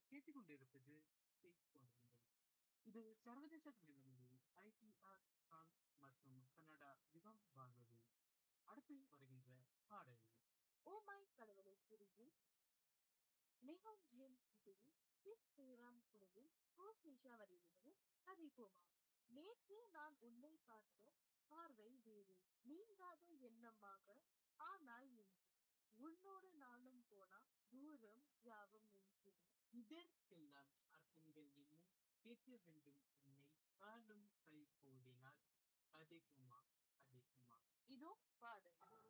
கேட்டுக்கொண்டிருப்பது செய்திக்கொண்டிருந்தது இது சர்வதேச நிலவரி ஐடிஆர் பிரான்ஸ் மற்றும் கனடா யுகம் வானொலி அடுத்து வருகின்ற பாடல் ஓ மை கடவுளை குருவி மிகவும் என் இசையில் சிஸ் ஸ்ரீராம் குழுவில் ரோஸ் நிஷா வரையிலிருந்து கதைப்போமா நேற்று நான் உன்னை பார்த்த பார்வை வேறு நீங்காத எண்ணமாக ஆனால் இன்று உன்னோடு நானும் போனா தூரம் யாவும் நின்றுடும் இதற்கெல்லாம் அர்த்தங்கள் என்ன கேட்க வேண்டும் உன்னை காணும் கை கூடினால் கதைக்குமா கதைக்குமா இதோ பாடல்